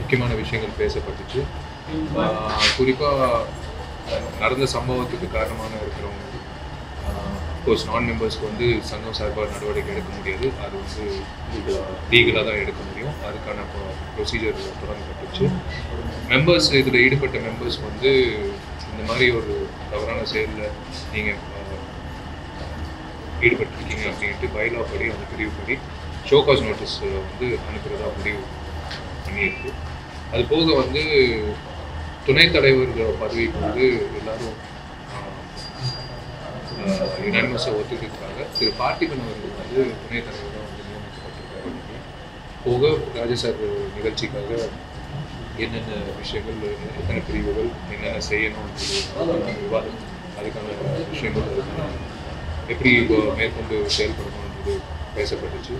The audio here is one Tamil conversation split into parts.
முக்கியமான விஷயங்கள் பேசப்பட்டுச்சு குறிப்பாக நடந்த சம்பவத்துக்கு காரணமான இருக்கிறவங்க கோர்ஸ் நான் மெம்பர்ஸ்க்கு வந்து சங்கம் சார்பாக நடவடிக்கை எடுக்க முடியாது அது வந்து லீகலாக தான் எடுக்க முடியும் அதுக்கான ப்ரொசீஜர் தொடங்கப்பட்டுச்சு மெம்பர்ஸ் இதில் ஈடுபட்ட மெம்பர்ஸ் வந்து இந்த மாதிரி ஒரு தவறான செயலில் நீங்கள் ஈடுபட்டிருக்கீங்க அப்படின்ட்டு பைலா படி அந்த பிரிவு படி ஷோகாஸ் நோட்டீஸ் வந்து அனுப்புகிறதா முடிவு பண்ணியிருக்கு அது போக வந்து துணைத் தலைவர் பதவிக்கு வந்து எல்லாரும் யுனானிமஸாக ஒத்துக்கிறதுக்காக திரு பார்த்திபன் அவர்கள் வந்து துணைத் தலைவராக வந்து நியமிக்கப்பட்டிருக்காரு இன்னைக்கு. போக ராஜா சார் நிகழ்ச்சிக்காக என்னென்ன விஷயங்கள் எத்தனை பிரிவுகள் என்னென்ன செய்யணும் அதுக்கான விவாதம் அதுக்கான விஷயங்கள் அதுக்கான எப்படி இப்போ மேற்கொண்டு செயல்படணுன்றது பேசப்பட்டுச்சு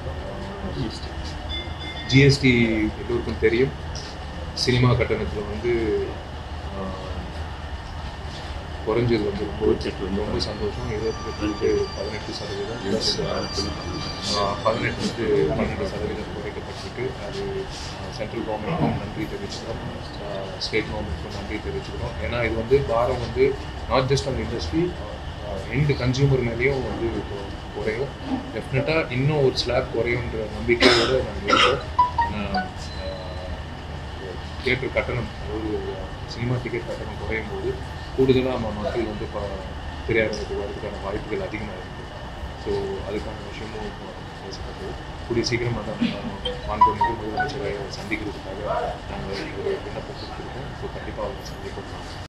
ஜிஎஸ்டி எல்லோருக்கும் தெரியும் சினிமா கட்டணத்தில் வந்து ஆஹ், குறைஞ்சது வந்து ரொம்ப ரொம்ப சந்தோஷம் இருபத்தி பதினெட்டு சதவீதம் ப்ளஸ் பதினெட்டு வந்து பன்னெண்டு சதவீதம் குறைக்கப்பட்டிருக்கு அது சென்ட்ரல் கவர்மெண்ட்க்கும் நன்றி தெரிவிச்சுக்கிறோம் ஸ்டேட் கவர்மெண்ட்க்கும் நன்றி தெரிவிச்சுக்கிறோம் ஏன்னா இது வந்து பாரம் வந்து நாட் ஜஸ்ட் அந்த இண்டஸ்ட்ரி எண்டு கன்சியூமர் மேலேயும் வந்து இப்போ குறையும் டெஃபினட்டாக இன்னும் ஒரு ஸ்லாப் குறையுன்ற நம்பிக்கையோடு நாங்கள் இருக்கோம் ஏன்னா தியேட்டர் கட்டணம் அதாவது சினிமா டிக்கெட் கட்டணம் குறையும் போது கூடுதலாக நம்ம மக்கள் வந்து இப்போ திரையரங்குக்கு வரதுக்கான வாய்ப்புகள் அதிகமாக இருக்குது ஸோ அதுக்கான விஷயமும் இப்போ பேசப்பட்டது கூடிய சீக்கிரம் அந்த மாண்புமிகு முதலமைச்சரை சந்திக்கிறதுக்காக நாங்கள் ஒரு விண்ணப்பம் கொடுத்துருக்கோம் ஸோ கண்டிப்பாக அவங்க சந்திப்போம்